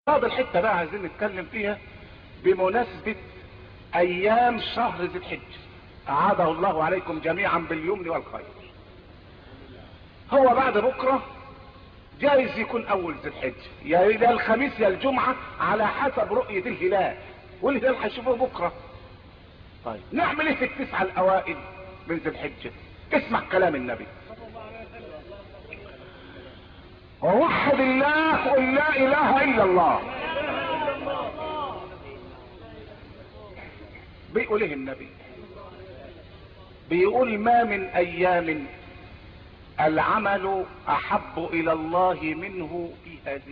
فاضل حته بقى عايزين نتكلم فيها بمناسبه ايام شهر ذي الحجه اعاده الله عليكم جميعا باليمن والخير هو بعد بكره جايز يكون اول ذي الحجه يا الخميس يا الجمعه على حسب رؤيه الهلال والهلال هيشوفوه بكره طيب نعمل ايه في التسعه الاوائل من ذي الحجه اسمع كلام النبي ووحد الله قل لا اله الا الله بيقول ايه النبي بيقول ما من ايام العمل احب الى الله منه في هذه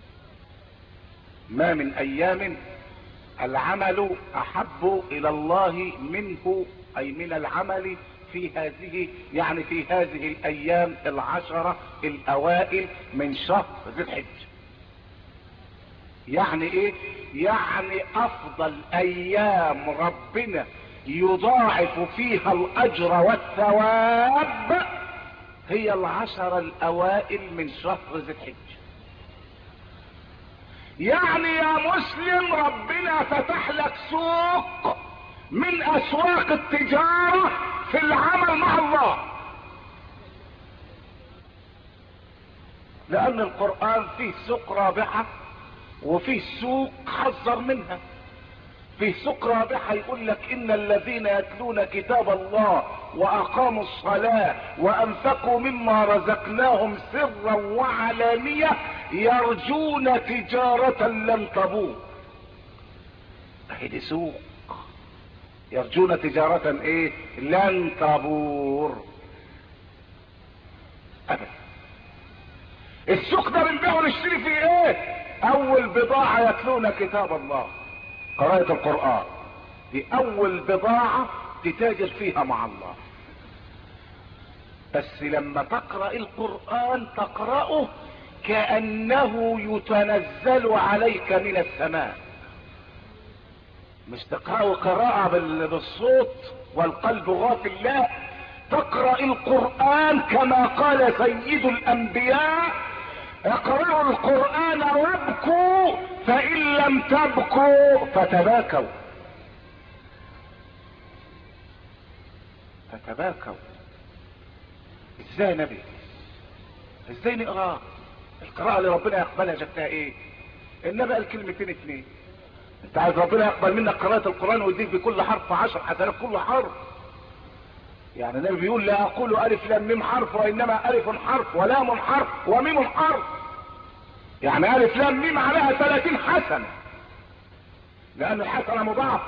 ما من ايام العمل احب الى الله منه اي من العمل في هذه يعني في هذه الايام العشرة الاوائل من شهر ذي الحجة يعني ايه يعني افضل ايام ربنا يضاعف فيها الاجر والثواب هي العشر الاوائل من شهر ذي الحجة يعني يا مسلم ربنا فتح لك سوق من اسواق التجارة في العمل مع الله لان القرآن فيه سوق رابحة وفيه سوق حذر منها في سوق رابحة يقول لك ان الذين يتلون كتاب الله واقاموا الصلاة وانفقوا مما رزقناهم سرا وعلانية يرجون تجارة لن تبور اهي سوق يرجون تجارة ايه لن تبور ابدا السوق ده بنبيع ونشتري فيه ايه اول بضاعة يتلون كتاب الله قراءة القرآن دي اول بضاعة تتاجر فيها مع الله بس لما تقرأ القرآن تقرأه كأنه يتنزل عليك من السماء مش تقرأه قراءة بالصوت والقلب غافل لا تقرأ القرآن كما قال سيد الأنبياء اقرأوا القرآن وابكوا فإن لم تبكوا فتباكوا فتباكوا ازاي نبي ازاي نقراه القراءة اللي ربنا يقبلها شكلها ايه النبي قال كلمتين اتنين انت عايز ربنا يقبل منك قراءة القرآن ويديك بكل حرف عشر حسنات كل حرف يعني النبي بيقول لا اقول الف لام ميم حرف وانما الف حرف ولام حرف وميم حرف يعني الف لام ميم عليها 30 حسنة لان الحسنة مضاعفة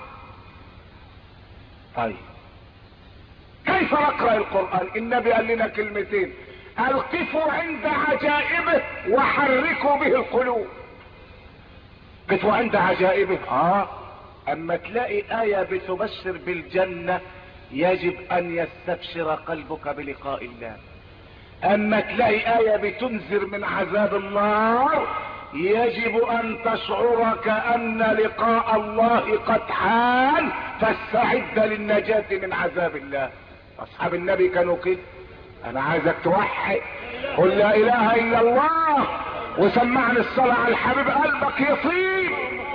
طيب كيف نقرأ القرآن النبي قال لنا كلمتين القفوا عند عجائبه وحركوا به القلوب قفوا عند عجائبه اه اما تلاقي آية بتبشر بالجنة يجب ان يستبشر قلبك بلقاء الله اما تلاقي آية بتنذر من عذاب النار يجب ان تشعر كأن لقاء الله قد حان فاستعد للنجاة من عذاب الله اصحاب النبي كانوا كده انا عايزك توحد قل لا اله الا الله وسمعني الصلاة على الحبيب قلبك يطيب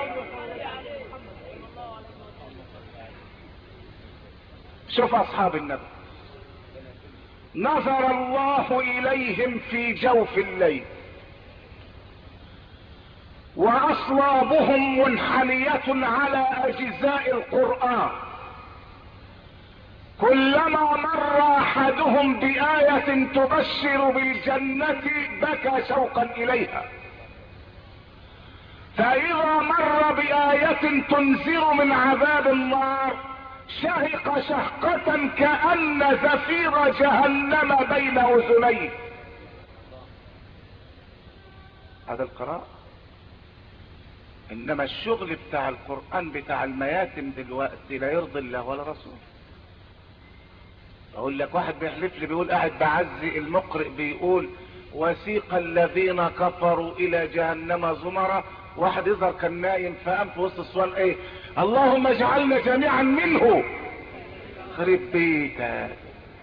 شوف اصحاب النبي نظر الله اليهم في جوف الليل واصلابهم منحنية على اجزاء القرآن كلما مر احدهم بآية تبشر بالجنة بكى شوقا اليها فاذا مر بآية تنذر من عذاب النار شهق شهقة كأن زفير جهنم بين اذنيه هذا القراء انما الشغل بتاع القرآن بتاع المياتم دلوقتي لا يرضي الله ولا رسوله اقول لك واحد بيحلف لي بيقول قاعد بعزي المقرئ بيقول وسيق الذين كفروا الى جهنم زمرا واحد يظهر كان نايم فقام في وسط السؤال ايه اللهم اجعلنا جميعا منه خرب بيتك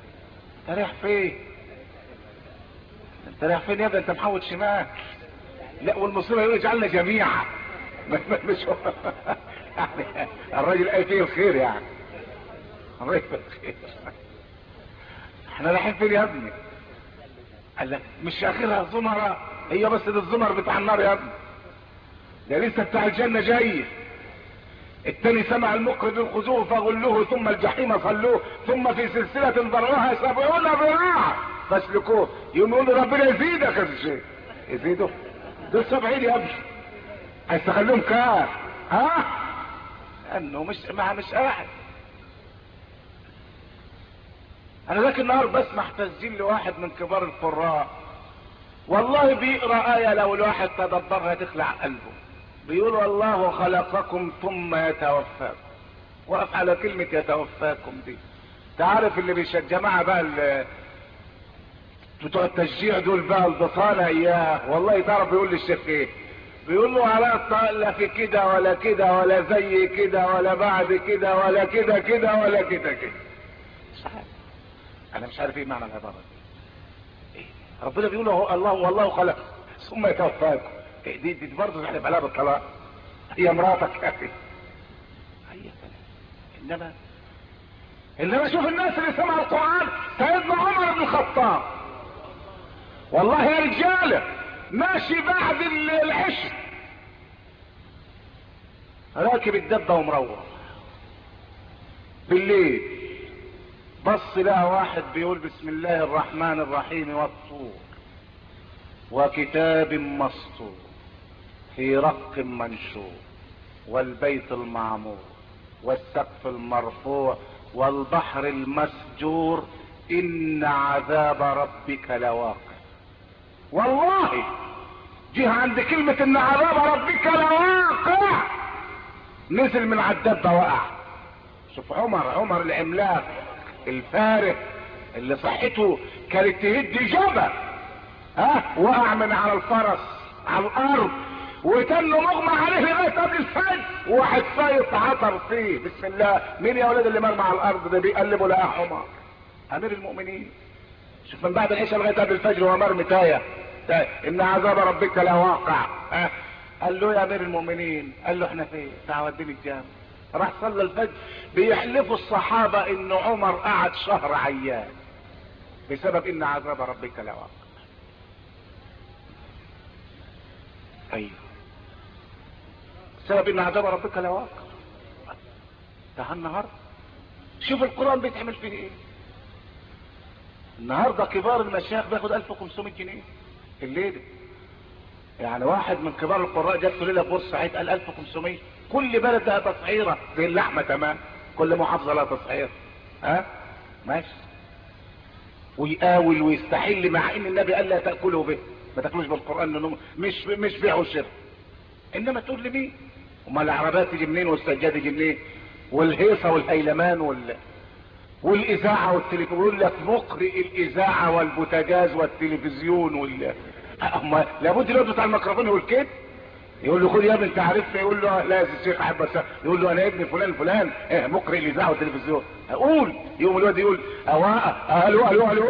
انت رايح فين انت رايح فين يا ابني انت محوط شمال لا والمصيبه يقول اجعلنا جميعا مش يعني الراجل قال فيه الخير يعني الله يبارك الخير احنا رايحين فين يا ابني قال لك مش اخرها زمرة هي بس ده الزمر بتاع النار يا ابني ده لسه بتاع الجنة جاي التاني سمع المقرض الخزوه فغلوه ثم الجحيم صلوه ثم في سلسلة ضرعها سبعون ذراعا فاسلكوه يقوم يقول ربنا يزيدك يا شيخ يزيده دول سبعين يا ابني عايز تخليهم كام ها انه مش مع مش قاعد انا ذاك النهار بسمع تسجيل لواحد من كبار القراء والله بيقرا ايه لو الواحد تدبرها تخلع قلبه بيقول والله خلقكم ثم يتوفاكم وقف على كلمة يتوفاكم دي تعرف اللي بيشجع جماعة بقى اللي بتوع التشجيع دول بقى البطانة اياه والله تعرف بيقول للشيخ ايه بيقول له على لا في كده ولا كده ولا زي كده ولا بعد كده ولا كده كده ولا كده كده مش عارف انا مش عارف ايه معنى العبارة دي إيه؟ ربنا بيقول له الله والله خلق ثم يتوفاكم إيه دي دي برضه تحلف عليها بالطلاق هي مراتك يا اخي هي انما انما شوف الناس اللي سمعوا القران سيدنا عمر بن الخطاب والله يا رجاله ماشي بعد العشر راكب الدبه ومروح بالليل بص لقى واحد بيقول بسم الله الرحمن الرحيم والطور وكتاب مسطور في رق منشور والبيت المعمور والسقف المرفوع والبحر المسجور ان عذاب ربك لواقع والله جه عند كلمة ان عذاب ربك لواقع نزل من على الدبة وقع شوف عمر عمر العملاق الفارغ اللي صحته كانت تهد جبل ها وقع من على الفرس على الارض وتنه مغمى عليه لغايه قبل الفجر واحد سايط عطر فيه بسم الله مين يا ولاد اللي مرمى على الارض ده بيقلبوا لقاه حمار امير المؤمنين شوف من بعد العشاء لغايه قبل الفجر وهو مرمي تايه ان عذاب ربك لواقع أه؟ قال له يا امير المؤمنين قال له احنا فين تعال وديني الجامع راح صلى الفجر بيحلفوا الصحابه ان عمر قعد شهر عيان بسبب ان عذاب ربك لواقع ايوه بسبب ان عذاب ربك لواقع ده النهارده شوف القران بيتعمل فيه ايه النهارده كبار المشايخ بياخد 1500 جنيه الليله يعني واحد من كبار القراء جات ليله في بورسعيد قال 1500 كل بلد لها تصعيره زي اللحمه تمام كل محافظه لها تصعير ها ماشي ويقاول ويستحل مع ان النبي قال لا تاكلوا به ما تاكلوش بالقران لانه مش مش بيع وشراء انما تقول لي مين امال العربات تيجي منين والسجاد يجي منين والهيصه والهيلمان وال والاذاعه والتلفزيون يقول لك مقرئ الاذاعه والبوتاجاز والتلفزيون وال أما لابد الواد بتاع الميكروفون يقول كده يقول له خد يا ابني انت عارفني يقول له لا يا الشيخ احب بس يقول له انا ابن فلان فلان إيه مقرئ الاذاعه والتلفزيون اقول يقوم الواد يقول اواء الو الو الو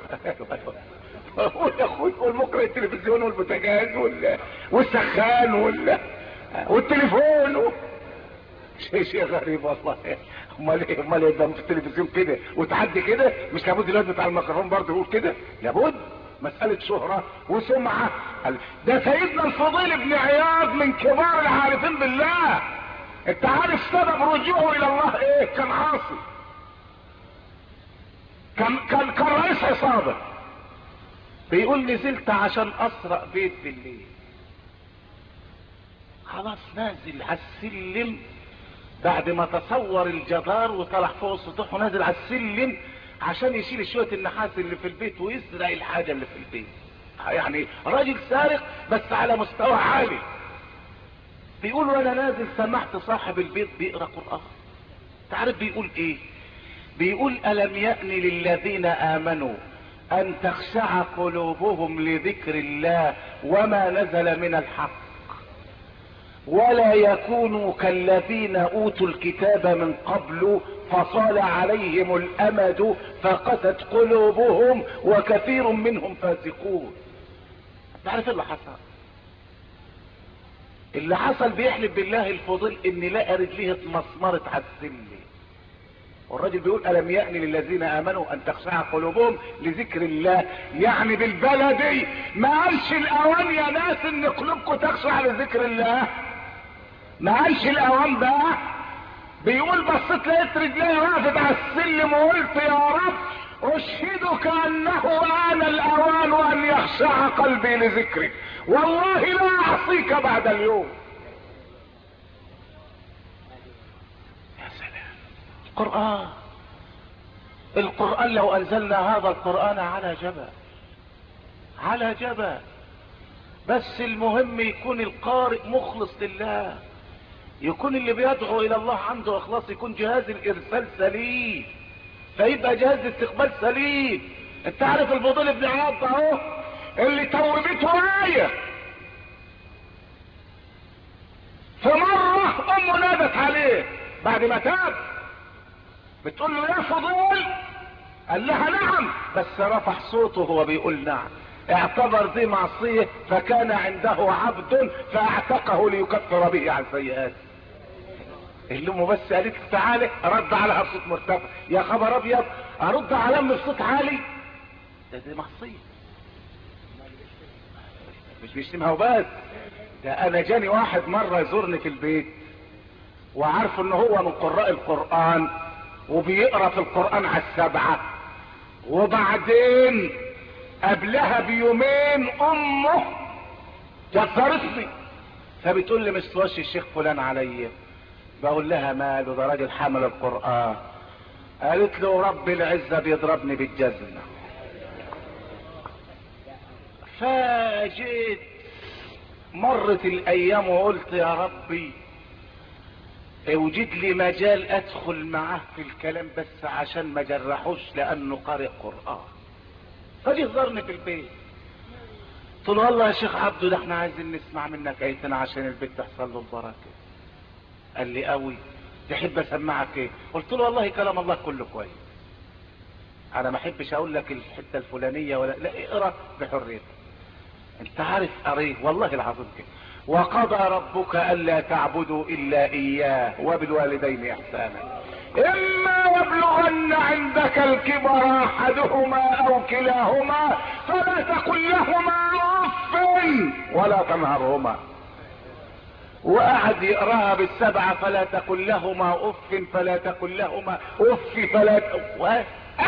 قول يا اخوي قول مقرئ التلفزيون والبوتاجاز وال... والسخان وال... والتليفون و... شيء شيء غريب والله امال ايه امال ايه في التلفزيون كده وتعدي كده مش لابد الواد بتاع الميكروفون برضه يقول كده لابد مسألة شهرة وسمعة ده سيدنا الفضيل بن عياض من كبار العارفين بالله انت عارف سبب رجوعه الى الله ايه كان عاصي كان كان كان رئيس عصابة بيقول نزلت عشان اسرق بيت بالليل خلاص نازل على السلم بعد ما تصور الجدار وطلع فوق السطوح ونازل على السلم عشان يشيل شوية النحاس اللي في البيت ويسرق الحاجة اللي في البيت يعني راجل سارق بس على مستوى عالي بيقول وانا نازل سمعت صاحب البيت بيقرا قران تعرف بيقول ايه بيقول الم يأن للذين امنوا ان تخشع قلوبهم لذكر الله وما نزل من الحق ولا يكونوا كالذين اوتوا الكتاب من قبل فصال عليهم الامد فقست قلوبهم وكثير منهم فاسقون تعرف اللي حصل اللي حصل بيحلف بالله الفضيل ان لقى رجليه اتمسمرت على السلم والراجل بيقول الم يأن للذين امنوا ان تخشع قلوبهم لذكر الله يعني بالبلدي ما قالش الاوان يا ناس ان قلوبكم تخشع لذكر الله ما قالش الاوان بقى بيقول بصيت لقيت رجلي وقفت على السلم وقلت يا رب اشهدك انه ان الاوان ان يخشع قلبي لذكرك والله لا اعصيك بعد اليوم يا سلام القرآن القرآن لو انزلنا هذا القرآن على جبل على جبل بس المهم يكون القارئ مخلص لله يكون اللي بيدعو الى الله عنده اخلاص يكون جهاز الارسال سليم فيبقى جهاز الاستقبال سليم انت عارف الفضيل بن عياض اهو اللي توبته آية فمرة امه نادت عليه بعد ما تاب بتقول له يا فضيل قال لها نعم بس رفع صوته وهو بيقول نعم اعتبر دي معصية فكان عنده عبد فاعتقه ليكفر به عن سيئاته اللي امه بس قالت له تعالى رد عليها بصوت مرتفع يا خبر ابيض ارد على امي بصوت عالي ده دي معصيه مش بيشتمها وبس ده انا جاني واحد مره يزورني في البيت وعارف ان هو من قراء القران وبيقرا في القران على السبعه وبعدين قبلها بيومين امه جزرتني فبتقول لي مش توشي الشيخ فلان عليا بقول لها ماله ده راجل حمل القرآن قالت له رب العزة بيضربني بالجزمة فجيت مرت الايام وقلت يا ربي اوجد لي مجال ادخل معاه في الكلام بس عشان ما جرحوش لانه قارئ قرآن فجي زارني في البيت قلت له والله يا شيخ عبده ده احنا عايزين نسمع منك ايتنا عشان البيت تحصل له البركه قال لي قوي تحب اسمعك ايه قلت له والله كلام الله كله كويس انا ما احبش اقول لك الحته الفلانيه ولا لا اقرا بحريتك انت عارف قريه والله العظيم كده وقضى ربك الا تعبدوا الا اياه وبالوالدين احسانا اما يبلغن عندك الكبر احدهما او كلاهما فلا تقل لهما اف ولا تنهرهما وقعد يقراها بالسبعة فلا تقل لهما اف فلا تقل لهما اف فلا ت... وقعد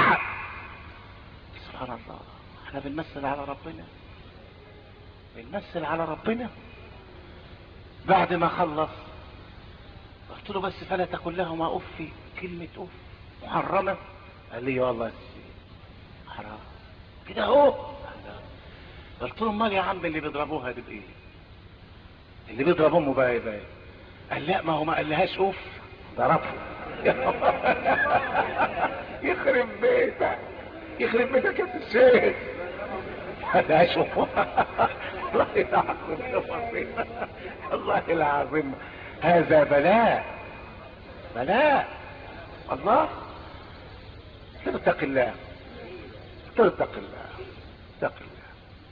سبحان الله احنا بنمثل على ربنا بنمثل على ربنا بعد ما خلص قلت له بس فلا تقل لهما اف كلمة اف محرمة قال لي والله حرام كده اهو قلت له امال يا عم اللي بيضربوها دي بايه اللي بيضرب امه بقى ايه قال لا ما هو ما قالهاش اوف ضربه يخرب بيتك يخرب بيتك يا الشيخ قالهاش اوف والله العظيم والله العظيم هذا بلاء بلاء الله اتق الله اتق الله اتق الله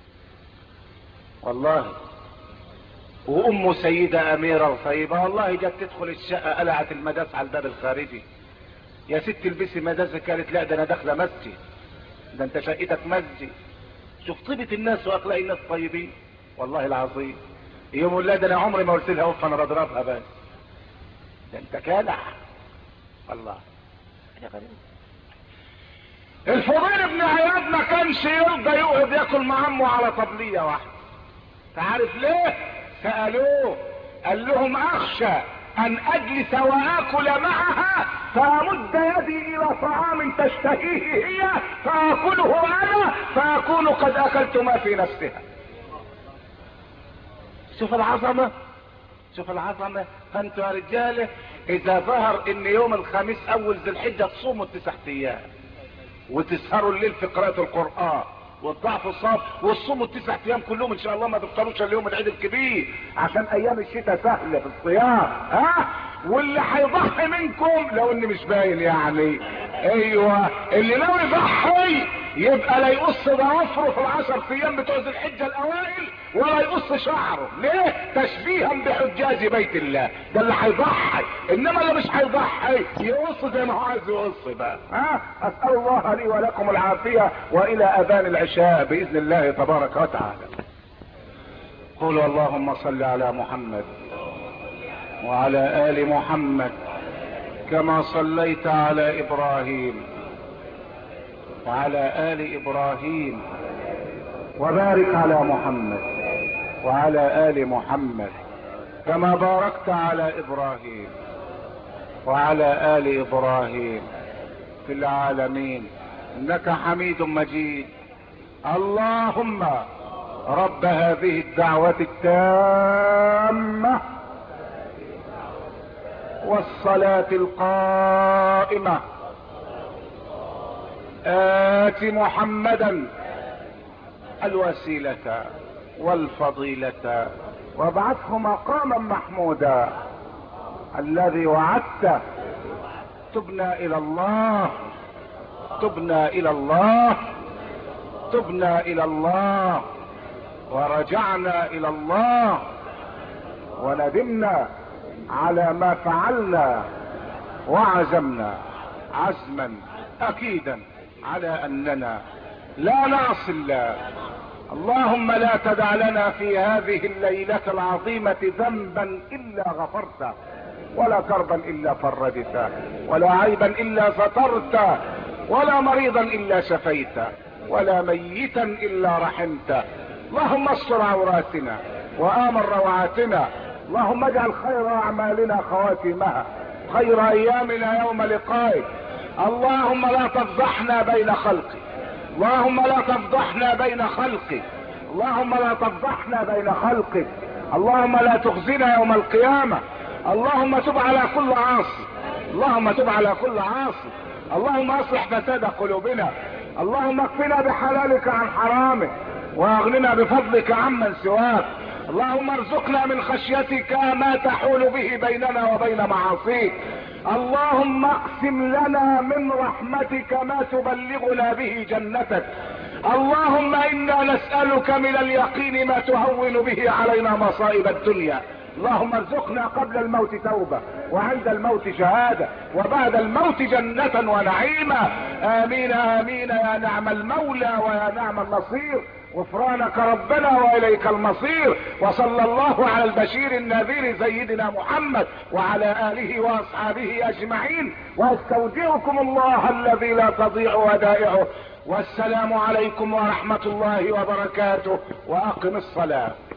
والله وامه سيدة اميرة وطيبة والله جت تدخل الشقة قلعت المداس على الباب الخارجي يا ست البسي مداسك قالت لا ده انا داخلة مسجد ده انت شقتك مسجد شوف طيبة الناس واخلاق الناس طيبين والله العظيم يوم لا ده انا عمري ما قلت لها اوف انا بضربها بس ده انت كالح الله يا غريب الفضيل ابن عياض ما كانش يرضى يقعد ياكل مع عمه على طبلية واحدة تعرف ليه سألوه قال لهم اخشى ان اجلس واكل معها فامد يدي الى طعام تشتهيه هي فاكله انا فاكون قد اكلت ما في نفسها شوف العظمة شوف العظمة فانتوا يا رجالة اذا ظهر ان يوم الخميس اول ذي الحجة تصوموا التسع ايام وتسهروا الليل في قراءة القرآن وتضعفوا الصف وتصوموا التسع ايام كلهم ان شاء الله ما تفطروش اليوم العيد الكبير عشان ايام الشتاء سهله في الصيام ها واللي هيضحي منكم لو اني مش باين يعني ايوه اللي ناوي يضحي يبقى لا يقص ضوافره في العشر ايام بتوع ذي الحجه الاوائل ولا يقص شعره ليه تشبيها بحجاج بيت الله ده اللي هيضحي انما اللي مش هيضحي يقص زي ما هو عايز يقص بقى ها اسال الله لي ولكم العافيه والى اذان العشاء باذن الله تبارك وتعالى قولوا اللهم صل على محمد وعلى ال محمد كما صليت على ابراهيم وعلى ال ابراهيم وبارك على محمد وعلى ال محمد كما باركت على ابراهيم وعلى ال ابراهيم في العالمين انك حميد مجيد اللهم رب هذه الدعوه التامه والصلاه القائمه آت محمدا الوسيلة والفضيلة وابعثه مقاما محمودا الذي وعدته تبنا إلى الله تبنا إلى الله تبنا إلى الله ورجعنا إلى الله وندمنا على ما فعلنا وعزمنا عزما أكيدا على اننا لا نعصي الله اللهم لا تدع لنا في هذه الليلة العظيمة ذنبا الا غفرته ولا كربا الا فرجته ولا عيبا الا سترته ولا مريضا الا شفيته ولا ميتا الا رحمته اللهم استر عوراتنا وامن روعاتنا اللهم اجعل خير اعمالنا خواتمها خير ايامنا يوم لقائك اللهم لا تفضحنا بين خلقك اللهم لا تفضحنا بين خلقك اللهم لا تفضحنا بين خلقك اللهم لا تخزنا يوم القيامة اللهم تب على كل عاصي اللهم تب على كل عاصي اللهم اصلح فساد قلوبنا اللهم اكفنا بحلالك عن حرامك واغننا بفضلك عمن سواك اللهم ارزقنا من خشيتك ما تحول به بيننا وبين معاصيك اللهم اقسم لنا من رحمتك ما تبلغنا به جنتك اللهم انا نسألك من اليقين ما تهون به علينا مصائب الدنيا اللهم ارزقنا قبل الموت توبة وعند الموت شهادة وبعد الموت جنة ونعيما امين امين يا نعم المولى ويا نعم النصير غفرانك ربنا واليك المصير وصلى الله على البشير النذير سيدنا محمد وعلى اله واصحابه اجمعين واستودعكم الله الذي لا تضيع ودائعه والسلام عليكم ورحمة الله وبركاته واقم الصلاة